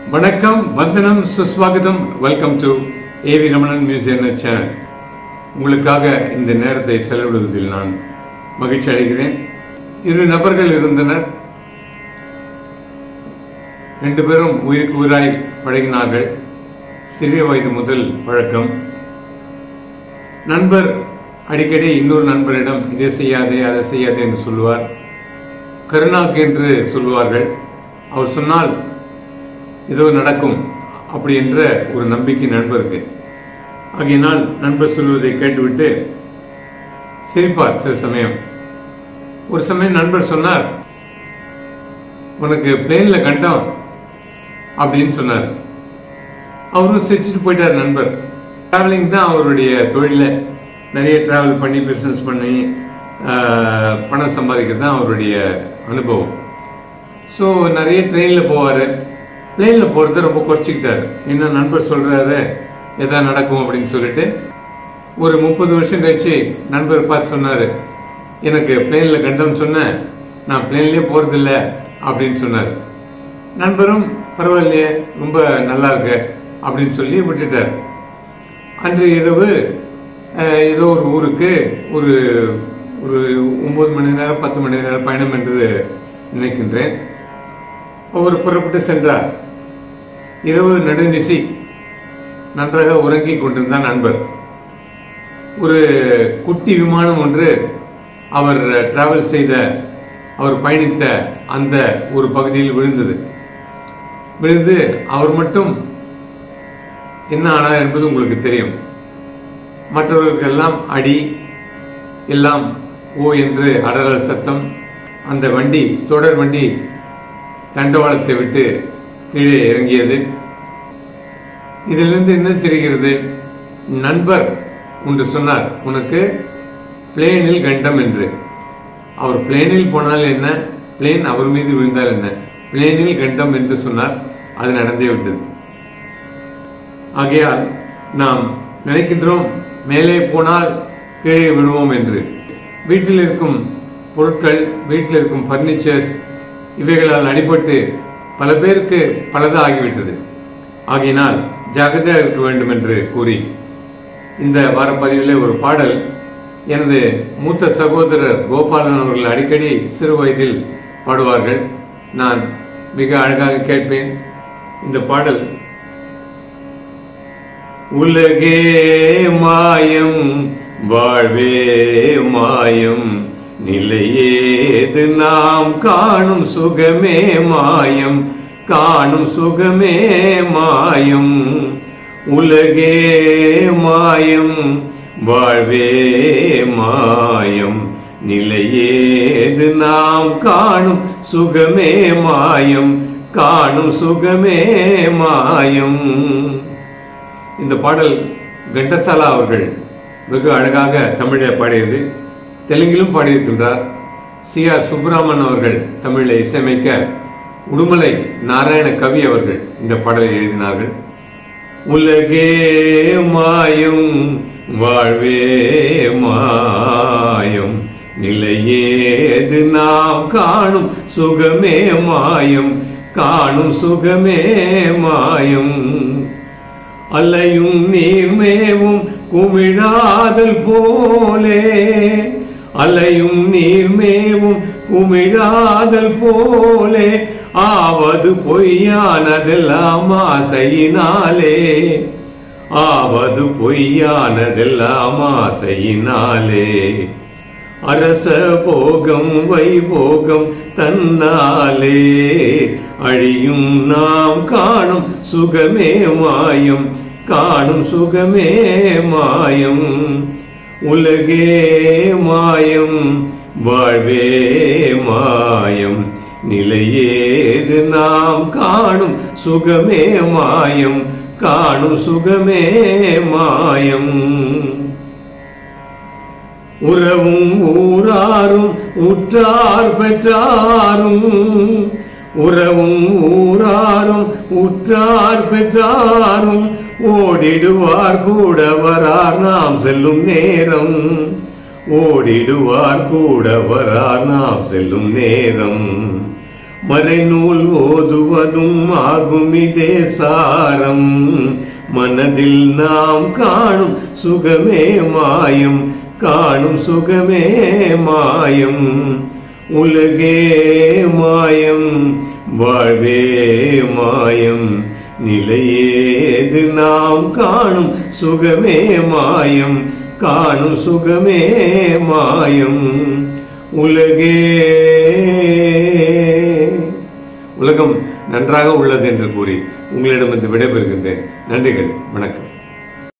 வணக்கம் வந்தனம் சுஸ்வாகதம் welcome to AV Ramanan museum channel உங்களுக்காக இந்த நேரத்தை செலவிடுவதில் நான் மகிழ்ச்சி அடைகிறேன் இரு நபர்கள் இருந்தனர் ரெண்டு பேரும் உயிருக்கு உயிராய் பழகினார்கள் சிறிய வயது முதல் பழக்கம் நண்பர் அடிக்கடி இன்னொரு நண்பரிடம் இதை செய்யாதே அதை செய்யாதே என்று சொல்லுவார் கருணாக்கு என்று சொல்லுவார்கள் அவர் சொன்னால் இதோ நடக்கும் அப்படி என்ற ஒரு நம்பிக்கை நண்பருக்கு ஆகையினால் நண்பர் சொல்வதை கேட்டுவிட்டு சிரிப்பார் சில சமயம் ஒரு சமயம் நண்பர் சொன்னார் உனக்கு பிளேன்ல கண்டம் அப்படின்னு சொன்னார் அவரும் சிரிச்சுட்டு போயிட்டார் நண்பர் டிராவலிங் தான் அவருடைய தொழில நிறைய டிராவல் பண்ணி பிஸ்னஸ் பண்ணி ஆஹ், பணம் சம்பாதிக்கிறது தான் அவருடைய அனுபவம் ஸோ நிறைய ட்ரெயினில் போவார் பிளேனில் போகிறத ரொம்ப குறைச்சிக்கிட்டாரு என்ன நண்பர் சொல்கிறாரு எதா நடக்கும் அப்படின்னு சொல்லிட்டு ஒரு முப்பது வருஷம் கழிச்சு நண்பர் பார்த்து சொன்னார் எனக்கு பிளேனில் கண்டம் சொன்னேன் நான் பிளேன்லேயே போகிறதில்ல அப்படின்னு சொன்னார் நண்பரும் பரவாயில்லையே ரொம்ப நல்லா இருக்கு அப்படின்னு சொல்லி விட்டுட்டார் அன்று இரவு அஹ், ஏதோ ஒரு ஊருக்கு ஒரு ஒரு ஒன்பது மணி நேரம் பத்து மணி நேரம் பயணம் என்று நினைக்கின்றேன் அவர் புறப்பட்டு சென்றார் இரவு நடுநிசி நன்றாக உறங்கிக் கொண்டிருந்தார் நண்பர் ஒரு குட்டி விமானம் ஒன்று அவர் டிராவல் செய்த அவர் பயணித்த அந்த ஒரு பகுதியில் விழுந்தது விழுந்து அவர் மட்டும் என்ன ஆனார் என்பது உங்களுக்கு தெரியும் மற்றவர்களுக்கெல்லாம் அடி எல்லாம் ஓ என்று அடறல் சத்தம் அந்த வண்டி தொடர் வண்டி தண்டவாளத்தை விட்டு கீழே இறங்கியது இதிலிருந்து என்ன தெரிகிறது நண்பர் ஒன்று சொன்னார் உனக்கு பிளேனில் கண்டம் என்று அவர் பிளேனில் போனால் என்ன பிளேன் அவர் மீது விழுந்தால் என்ன பிளேனில் கண்டம் என்று சொன்னார் அது நடந்தே விட்டது ஆகையால் நாம் நினைக்கின்றோம் மேலே போனால் கீழே விழுவோம் என்று வீட்டில் இருக்கும் பொருட்கள் வீட்டில் இருக்கும் பர்னிச்சர்ஸ் இவைகளால் அடிபட்டு பல பேருக்கு பலது ஆகிவிட்டது ஆகையினால் ஜாகிரதையாக இருக்க வேண்டும் என்று கூறி இந்த வாரப்பதிவில் ஒரு பாடல் எனது மூத்த சகோதரர் கோபாலன் அவர்கள் அடிக்கடி சிறு வயதில் பாடுவார்கள் நான் மிக அழகாக கேட்பேன் இந்த பாடல் உலகே மாயம் வாழ்வே மாயம் நிலையேது நாம் காணும் சுகமே மாயம் காணும் சுகமே மாயம் உலகே மாயம் வாழ்வே மாயம் நிலையேது நாம் காணும் சுகமே மாயம் காணும் சுகமே மாயம் இந்த பாடல் கண்டசாலா அவர்கள் வெகு அழகாக தமிழை பாடியது தெலுங்கிலும் பாடியிருக்கின்றார் சி ஆர் சுப்பிராமன் அவர்கள் தமிழை இசையமைக்க உடுமலை நாராயண கவி அவர்கள் இந்த பாடலை எழுதினார்கள் உலகே மாயம் வாழ்வே மாயம் நிலையேது நாம் காணும் சுகமே மாயம் காணும் சுகமே மாயம் அலையும் நீர்மேவும் குமிழாதல் போலே அலையும் நீர்மேவும் குமிழாதல் போலே ஆவது பொய்யானதெல்லாம் ஆசையினாலே ஆவது பொய்யானதெல்லாம் ஆசையினாலே அரச போகம் வைபோகம் தன்னாலே அழியும் நாம் காணும் சுகமே மாயம் காணும் சுகமே மாயம் உலகே மாயம் வாழ்வே மாயம் நிலையேது நாம் காணும் சுகமே மாயம் காணும் சுகமே மாயம் உறவும் ஊராரும் உற்றார் பெற்றாரும் உறவும் ஊராரும் உற்றார் பெற்றாரும் ஓடிடுவார் கூட வரார் நாம் செல்லும் நேரம் ஓடிடுவார் கூட வரார் நாம் செல்லும் நேரம் மறைநூல் ஓதுவதும் ஆகும் இதே சாரம் மனதில் நாம் காணும் சுகமே மாயம் காணும் சுகமே மாயம் உலகே மாயம் வாழ்வே மாயம் நிலையேது நாம் காணும் சுகமே மாயம் காணும் சுகமே மாயம் உலகே உலகம் நன்றாக உள்ளது என்று கூறி உங்களிடம் விடைபெறுகின்றேன் நன்றிகள் வணக்கம்